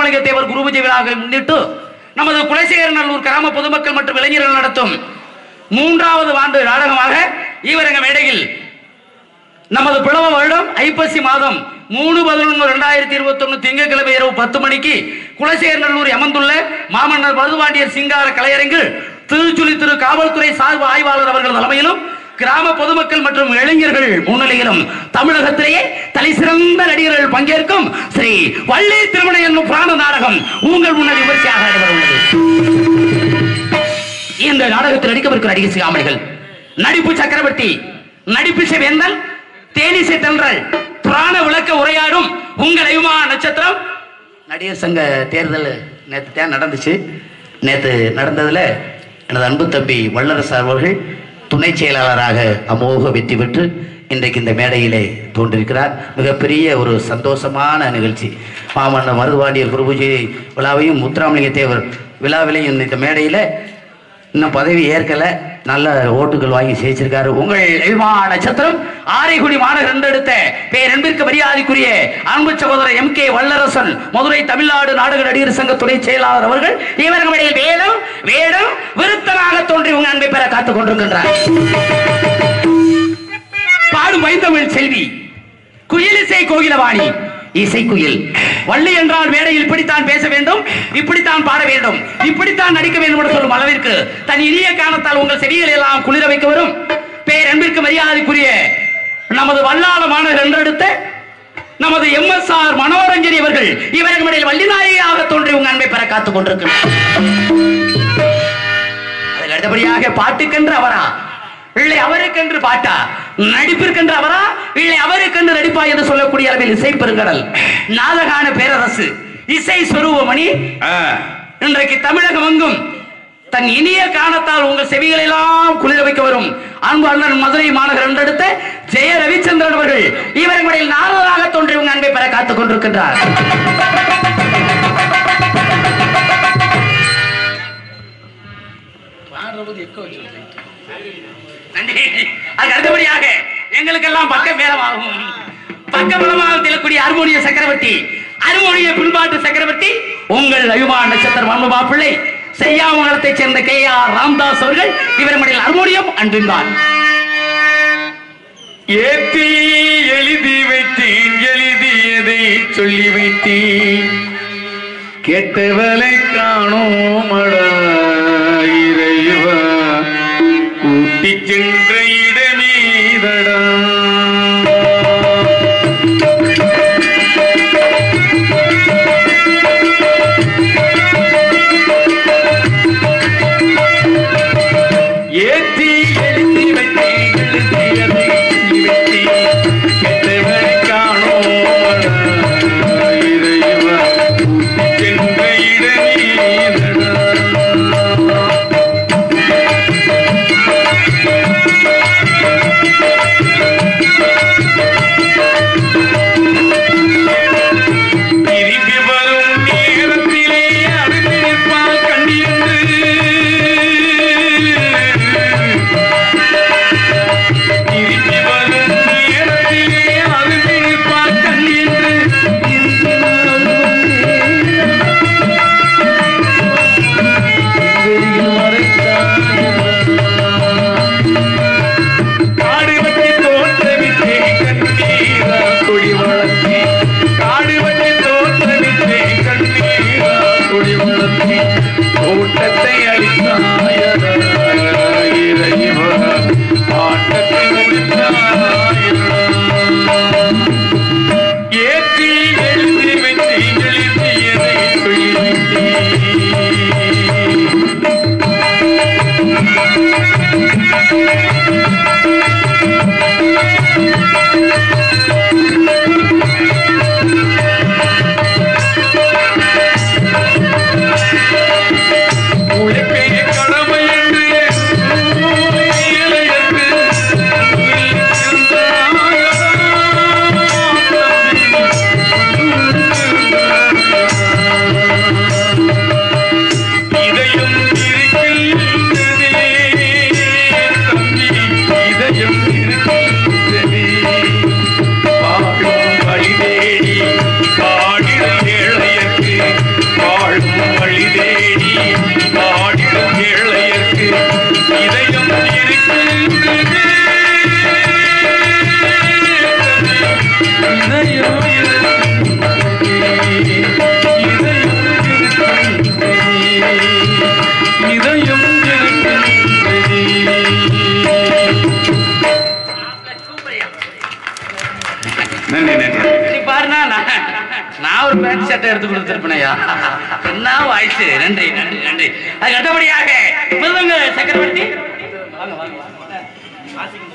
முத்துராமலிங்க தேவர் குருபூஜை விழாவை முன்னிட்டு நமது குலசேகரநல்லூர் கிராம பொதுமக்கள் மற்றும் இளைஞர்கள் நடத்தும் மூன்றாவது ஆண்டு நாடகமாக ஈவரங்க மேடையில் நமது பிளவ வருடம் ஐப்பசி மாதம் மூணு பதினொன்று ரெண்டாயிரத்தி இருபத்தி ஒன்று திங்கட்கிழமை இரவு பத்து மணிக்கு குலசேகரநல்லூர் அமர்ந்துள்ள மாமன்னர் மருதுபாண்டியர் சிங்கார கலையரங்கில் திருச்சுழி திரு காவல்துறை சார்பு ஆய்வாளர் அவர்கள் தலைமையிலும் கிராம பொதுமக்கள் மற்றும் இளைஞர்கள் முன்னிலையிலும் தமிழகத்திலேயே தலை சிறந்த நடிகர்கள் பங்கேற்கும் ஸ்ரீ வள்ளி திருமண என்னும் புராண நாடகம் உங்கள் முன்னர் விமர்சையாக நடைபெற உள்ளது இந்த நாடகத்தில் நடிக்கவிருக்கிற நடிகை சிகாமணிகள் நடிப்பு சக்கரவர்த்தி நடிப்பு வேந்தன் தேனிசை தென்றல் புராண விளக்க உரையாடும் உங்கள் அயுமா நட்சத்திரம் நடிகர் சங்க தேர்தல் நேற்று தான் நடந்துச்சு நேற்று நடந்ததுல எனது அன்பு தம்பி வல்லரசு அவர்கள் துணை செயலாளராக அமோக வெற்றி பெற்று இன்றைக்கு இந்த மேடையிலே தோன்றிருக்கிறார் மிகப்பெரிய ஒரு சந்தோஷமான நிகழ்ச்சி மாமன்னர் மருதுவாண்டியர் குருபூஜை விழாவையும் முத்துராமலிங்க தேவர் விழாவிலையும் இந்த மேடையில் இன்னும் பதவி ஏற்கல நல்ல ஓட்டுகள் வாங்கி ஜெயிச்சிருக்காரு உங்கள் எல்மா நட்சத்திரம் ஆரைக்குடி மாநகர் என்றெடுத்த பேரன்பிற்கு மரியாதைக்குரிய அன்பு சகோதரர் எம் கே வல்லரசன் மதுரை தமிழ்நாடு நாடக நடிகர் சங்க துணை செயலாளர் அவர்கள் இவர்கள் இடையில் வேலும் வேடம் விருத்தனாக தோன்றி உங்க அன்பை பெற காத்துக் கொண்டிருக்கின்றார் பாடும் வைந்தமிழ் செல்வி குயிலிசை கோகிலவாணி இசைக்குயில் வள்ளி என்றால் மேடையில் இப்படித்தான் பேச வேண்டும் இப்படித்தான் பாட வேண்டும் இப்படித்தான் நடிக்க வேண்டும் என்று சொல்லும் அளவிற்கு தன் இனிய காரணத்தால் உங்கள் செவிகளை எல்லாம் குளிர வைக்க வரும் பேரன்பிற்கு மரியாதைக்குரிய நமது வல்லாள மாணவர் என்றெடுத்த நமது எம் எஸ் ஆர் மனோரஞ்சனி அவர்கள் இவர்கள் இடையில் வள்ளிநாயகியாக தோன்றி உங்க அன்பை பெற காத்துக் கொண்டிருக்கிறார் அதில் அடுத்தபடியாக பாட்டுக்கென்று அவரா இல்லை அவருக்கென்று பாட்டா நடிப்பிற்கென்று அவரா இல்லை அவருக்கென்று நடிப்பா என்று சொல்லக்கூடிய அளவில் இசை பெருங்கடல் நாதகான பேரரசு இசை சொரூபமணி இன்றைக்கு தமிழகம் எங்கும் தன் இனிய காணத்தால் உங்கள் செவிகளை எல்லாம் குளிர வைக்க வரும் அன்பு அண்ணன் மதுரை மாநகர் என்றெடுத்த ஜெய ரவிச்சந்திரன் அவர்கள் இவர்களில் நாரதராக தோன்றி உங்க அன்பை பெற காத்துக் கொண்டிருக்கின்றார் நன்றி அதுக்கு அடுத்தபடியாக எங்களுக்கெல்லாம் பக்கம் மேலமாகும் பக்க பலமாக திலக்கூடிய அருமோனிய சக்கரவர்த்தி அருமோனிய பின்பாட்டு சக்கரவர்த்தி உங்கள் அபிமான நட்சத்திரம் அன்பு மாப்பிள்ளை செய்யாமங்கலத்தைச் சேர்ந்த கே ஆர் ராம்தாஸ் அவர்கள் இவருடைய அருமோனியம் அன்பின்பான் ஏத்தி எழுதி வைத்தேன் எழுதியதை சொல்லி வைத்தேன் கெட்டவளை காணோமடா இறைவா கூட்டி சென்ற இடமீதடா ஏத்தி எழுதி வைத்தேன் எழுதியதை சொல்லி வைத்தேன் கெட்டவளை காணோமடா இறைவா கூட்டி சென்ற இடமீதடா திரும்பி வரும் நேரத்திலே அழுது நிற்பாள் கண்டிருந்து திரும்பி வரும் நேரத்திலே அழுது நிற்பாள் கண்டிருந்து காடு வட்டி தோற்றமிட்டே கண்ணீரா கொடி வளர்த்தே காடு வட்டி தோற்றமிட்டே கண்ணீரா கொடி வளர்த்தே ஓட்டத்தை அளித்தாயடா இறைவா ஆட்டத்தை முடித்தாயடா ஏற்றி எழுதி வைத்து எழுதியதை சொல்லி வைத்தேன் உழைப்பே கடமை என்று வேலை என்று இதயம் இருக்கின்றதே தம்பி சட்டை எடுத்து கொடுத்துருப்பனையா என்ன வாய்ஸ் நன்றி நன்றி நன்றி அதுக்கு அடுத்தபடியாக மிருதங்க சக்கரவர்த்தி வாங்க, வாங்க, வாங்க. வாசிங்க.